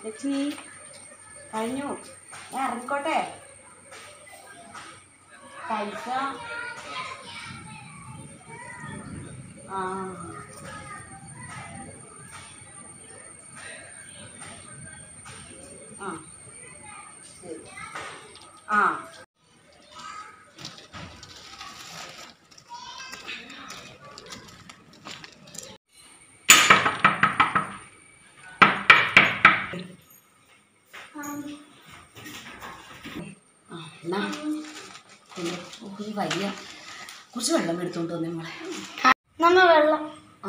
ചേച്ചി കഴിഞ്ഞു ഞാൻ ഇറങ്ങിക്കോട്ടെ പൈസ ആ ആ ശരി ആ ആ എന്നാ പിന്നെ ഓ, ഈ വലിയ കുറച്ച് വെള്ളം എടുത്തോണ്ട് വന്നേ മോളെ നമ്മ വെള്ളം ആ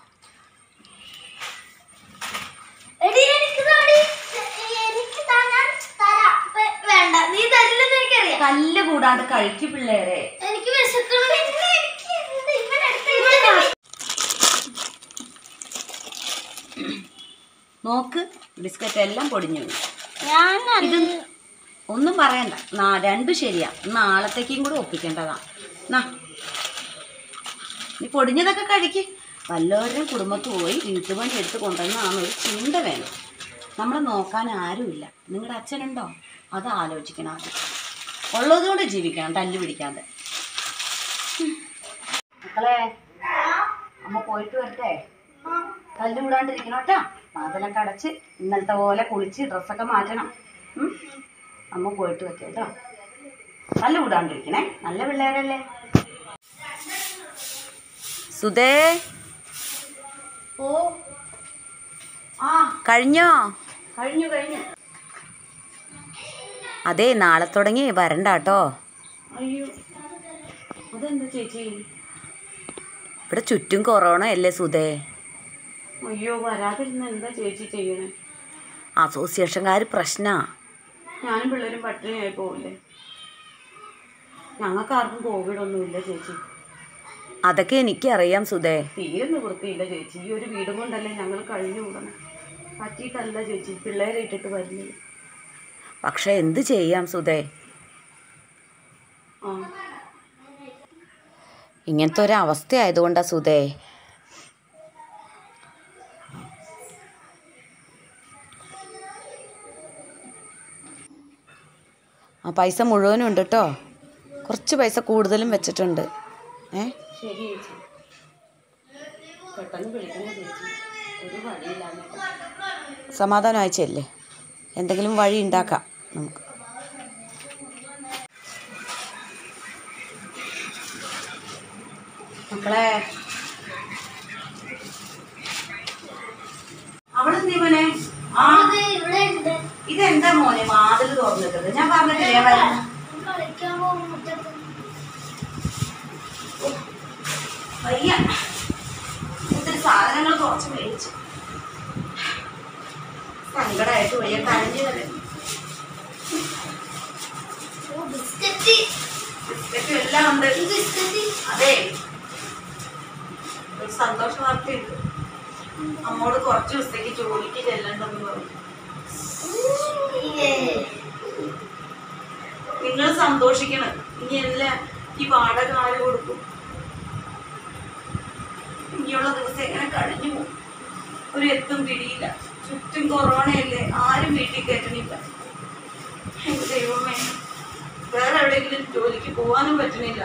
എടി എനിക്ക് താടി എനിക്ക് താങ്ങാൻ തരാം വേ- വേണ്ട നീ തരില്ലെന്ന് എനിക്കറിയാം കല്ല് കൂടാണ്ട് കഴിക്ക് പിള്ളേരെ എനിക്ക് വിശക്കണം എനിക്ക് ഇത് ഇവനെടുത്ത് ഇവനെ നോക്ക് ബിസ്ക്കറ്റ് എല്ലാം പൊടിഞ്ഞു വീണു. ഞാൻ ഇത് ഒന്നും പറയണ്ട നാ രണ്ടും ശരിയാ നാളത്തേക്കും കൂടെ ഒപ്പിക്കേണ്ടതാ നാ നീ പൊടിഞ്ഞതൊക്കെ കഴിക്ക് വല്ലവരുടെയും കുടുംബത്ത് പോയി വീട്ടുപണി എടുത്ത് കൊണ്ടുവന്നാണ് ഒരു ചിന്ത വേണം നമ്മളെ നോക്കാൻ ആരുമില്ല നിങ്ങളുടെ അച്ഛനുണ്ടോ അത് ആലോചിക്കണം ആദ്യം ഉള്ളതുകൊണ്ട് ജീവിക്കണം തല്ലു പിടിക്കാതെ മക്കളെ അമ്മ പോയിട്ട് വരട്ടെ തല്ലു വിടാണ്ടിരിക്കണം കേട്ടാ വാതിലൊക്കെ അടച്ച് ഇന്നലത്തെ പോലെ കുളിച്ച് ഡ്രസ്സൊക്കെ മാറ്റണം ഉം? അമ്മ പോയിട്ട് വെക്കാം കേട്ടോ തല്ലു വിടാണ്ടിരിക്കണേ നല്ല പിള്ളേരല്ലേ സുധേ ഓ ആ കഴിഞ്ഞോ കഴിഞ്ഞു കഴിഞ്ഞു അതെ നാളെ തുടങ്ങി വരണ്ട കേട്ടോ അയ്യോ അതെന്താ ചേച്ചി ഇവിടെ ചുറ്റും കൊറോണ അല്ലേ സുധേ അയ്യോ വരാതിരുന്ന എന്താ ചേച്ചി ചെയ്യണേ അസോസിയേഷൻകാർ പ്രശ്നാ ഞാനും പിള്ളേരും പട്ടിണിയായി പോവില്ലേ ഞങ്ങൾക്ക് ആർക്കും കോവിഡ് ഒന്നുമില്ല ചേച്ചി അതൊക്കെ എനിക്കറിയാം സുധേ തീരെ നിവൃത്തിയില്ല ചേച്ചി ഈ ഒരു വീടും കൊണ്ടല്ലേ ഞങ്ങൾ കഴിഞ്ഞു കൂടണം പറ്റിയിട്ടല്ല ചേച്ചി പിള്ളേരെ ഇട്ടിട്ട് വരുന്നത് പക്ഷെ എന്ത് ചെയ്യാം സുധേ ആ ഇങ്ങനത്തെ ഒരു അവസ്ഥ ആയതുകൊണ്ടാ സുധേ ആ പൈസ മുഴുവനും ഉണ്ട് കേട്ടോ കുറച്ച് പൈസ കൂടുതലും വെച്ചിട്ടുണ്ട് ഏ ശരി ചേച്ചി പെട്ടെന്ന് വിളിക്കണേ ചേച്ചി ഒരു വഴിയില്ലാതെ സമാധാനമായി ചെല്ലേ എന്തെങ്കിലും വഴി ഉണ്ടാക്കാം നമുക്ക് മക്കളെ അവളെന്തീ മോനെ ആ ഇവിടെ ഉണ്ട് ഇതെന്താ മോനെ വാതിൽ തുറന്നിട്ടത് ഞാൻ പറഞ്ഞിട്ടില്ലേ വരാൻ കളിക്കാൻ പോകും മുറ്റത്ത് വയ്യ ഒത്തിരി സാധനങ്ങൾ കുറച്ച് മേടിച്ചു സങ്കടമായിട്ട് വയ്യ കരഞ്ഞു വരെ ഓ ബിസ്ക്കറ്റ് ബിസ്ക്കറ്റും എല്ലാം ഉണ്ട് ഈ ബിസ്ക്കറ്റ് അതെ ഒരു സന്തോഷ വാർത്തയുണ്ട് അമ്മോട് കുറച്ച് ദിവസത്തേക്ക് ജോലിക്ക് ചെല്ലണ്ടെന്ന് പറഞ്ഞു നിങ്ങൾ സന്തോഷിക്കണം ഇനി എല്ലാം ഈ വാടക ആര് കൊടുക്കും ഇനിയുള്ള ദിവസം എങ്ങനെ കഴിഞ്ഞു പോകും ഒരു എത്തും പിടിയില്ല ചുറ്റും കൊറോണയല്ലേ ആരും വീട്ടിൽ കയറ്റണില്ല എന്റെ ദൈവമേ വേറെ എവിടെയെങ്കിലും ജോലിക്ക് പോകാനും പറ്റണില്ല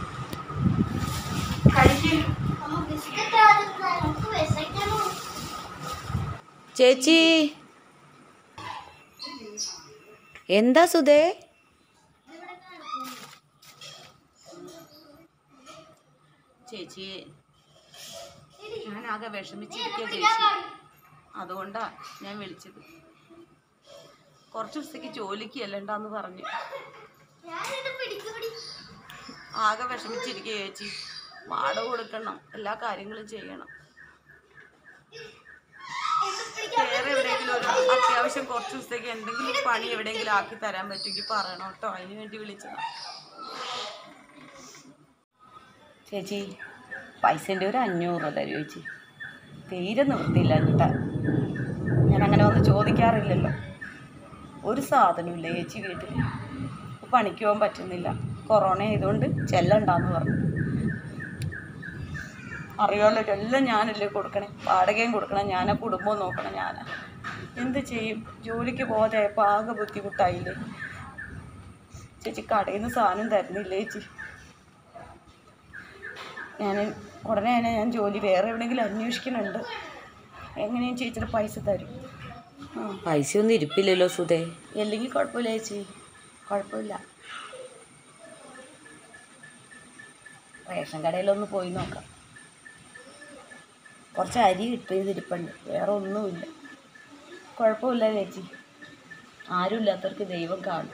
കഴിക്കും അമ്മ ബിസ്ക്കറ്റ് ആദ്യം തരാം. നമുക്ക് വിശക്കണോ ചേച്ചി എന്താ സുധേ ചേച്ചി ഞാൻ ആകെ വിഷമിച്ചിരിക്കുക ചേച്ചി അതുകൊണ്ടാ ഞാൻ വിളിച്ചത് കുറച്ച് ദിവസത്തേക്ക് ജോലിക്ക് ചെല്ലണ്ടെന്ന് പറഞ്ഞു ഞാനിത് പിടിക്കൂടി ആകെ വിഷമിച്ചിരിക്കുക ചേച്ചി വാടക കൊടുക്കണം എല്ലാ കാര്യങ്ങളും ചെയ്യണം വേറെ എവിടെയെങ്കിലും ഒരു അത്യാവശ്യം കുറച്ച് ദിവസത്തേക്ക് എന്തെങ്കിലും പണി എവിടെയെങ്കിലും ആക്കി തരാൻ പറ്റുമെങ്കിൽ പറയണം കേട്ടോ അതിന് വേണ്ടി വിളിച്ചതാ ചേച്ചി പൈസൻ്റെ ഒരു അഞ്ഞൂറ് തരും ചേച്ചി തീരെ നിവൃത്തിയില്ല എന്നിട്ടാ ഞാൻ അങ്ങനെ ഒന്ന് ചോദിക്കാറില്ലല്ലോ ഒരു സാധനമില്ല ചേച്ചി വീട്ടിൽ പണിക്ക് പോകാൻ പറ്റുന്നില്ല കൊറോണ ആയതുകൊണ്ട് ചെല്ലണ്ടാന്ന് പറഞ്ഞു അറിയാമല്ലോ എല്ലാം ഞാനല്ലേ കൊടുക്കണേ വാടകയും കൊടുക്കണം ഞാനാ കുടുംബവും നോക്കണം ഞാനാ എന്ത് ചെയ്യും ജോലിക്ക് പോകാതെ ആയപ്പോൾ ആകെ ബുദ്ധിമുട്ടായില്ലേ ചേച്ചി കടയിൽ നിന്ന് സാധനം തരുന്നില്ലേ ചേച്ചി ഞാൻ ഉടനെ തന്നെ ഞാൻ ജോലി വേറെ എവിടെയെങ്കിലും അന്വേഷിക്കുന്നുണ്ട് എങ്ങനെയും ചേച്ചിയുടെ പൈസ തരും ആ പൈസ ഒന്നും ഇരിപ്പില്ലല്ലോ സുധേ അല്ലെങ്കിൽ കുഴപ്പമില്ല ചേച്ചി കുഴപ്പമില്ല റേഷൻ കടയിലൊന്ന് പോയി നോക്കാം കുറച്ച് അരി കിട്ടിയതിരിപ്പുണ്ട് വേറെ ഒന്നുമില്ല കുഴപ്പമില്ല ചേച്ചി ആരുമില്ലാത്തവർക്ക് ദൈവം കാണും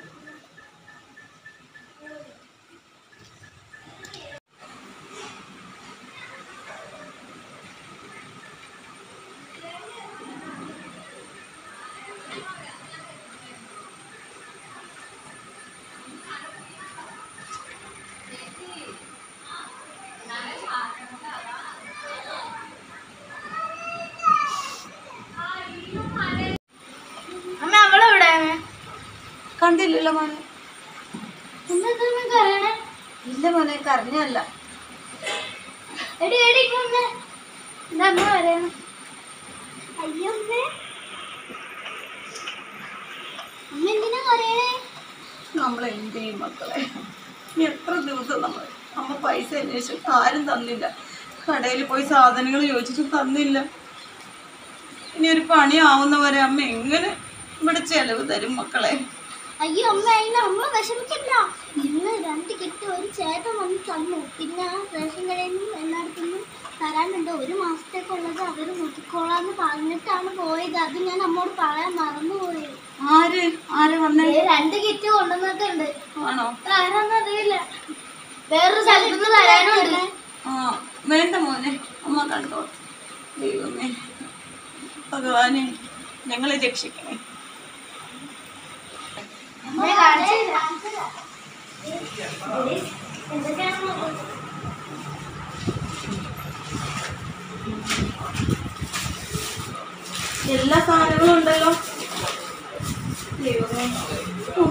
അമ്മ അവളെവിടെയാണ് കണ്ടില്ലല്ലോ മോനെ എന്താ കരയണേ ഇല്ല മോനെ കരഞ്ഞല്ല എടി എടി ഇങ്ങൊന്ന് എന്താ അമ്മ പറയണ അയ്യോ അമ്മേ അമ്മ എന്തിനാ പറയണേ നമ്മൾ എന്ത് ചെയ്യും മക്കളെ ഇനി എത്ര ദിവസം നമ്മൾ അമ്മ പൈസ അന്വേഷിച്ചു ആരും തന്നില്ല കടയിൽ പോയി സാധനങ്ങൾ ചോദിച്ചിട്ട് തന്നില്ല ഇനി ഒരു പണിയാവുന്നവരെ അമ്മ എങ്ങനെ ഇവിടെ ചെലവ് തരും മക്കളെ അയ്യോ അമ്മ അതിന് അമ്മ വിഷമിക്കണ്ട ഇന്ന് രണ്ട് കെട്ട് ഒരു ചേട്ടൻ വന്ന് തന്നു പിന്നെ ആ റേഷൻ കടയിൽ നിന്നും എല്ലായിടത്തുനിന്നും തരാനുണ്ട് ഒരു മാസത്തേക്കുള്ളത് അവർ നോക്കിക്കോളാന്ന് പറഞ്ഞിട്ടാണ് പോയത് അത് ഞാൻ അമ്മോട് പറയാൻ മറന്നുപോയി ആര് ആര് വന്നേ ദേ രണ്ട് കിറ്റ് കൊണ്ടുവന്നിട്ടുണ്ട് ആണോ ആരാന്ന് അറിയില്ല വേറൊരു സ്ഥലത്ത് നിന്ന് തരാനുണ്ട് ആ വേണ്ട മോനെ അമ്മ കണ്ടോ ദൈവമേ ഭഗവാനെ ഞങ്ങളെ രക്ഷിക്കണേ അമ്മ കാണിച്ചില്ല എന്തൊക്കെയാണെന്ന് നോക്കൂ. എല്ലാ സാധനങ്ങളും ഉണ്ടല്ലോ ദൈവമേ ഉം.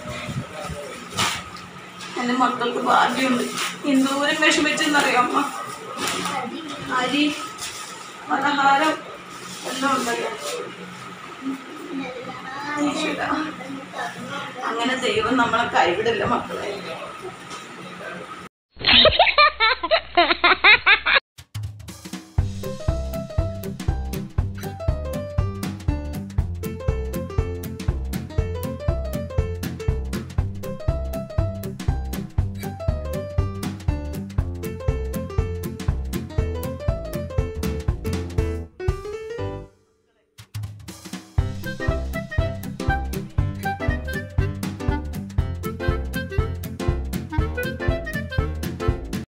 എൻ്റെ മക്കൾക്ക് ഭാഗ്യമുണ്ട് എന്തോരം വിഷമിച്ചെന്നറിയാം അമ്മ അരി പലഹാരം എല്ലാം ഉണ്ടല്ലോ ഈശ്വരാ. അങ്ങനെ ദൈവം നമ്മളെ കൈവിടില്ല മക്കളെ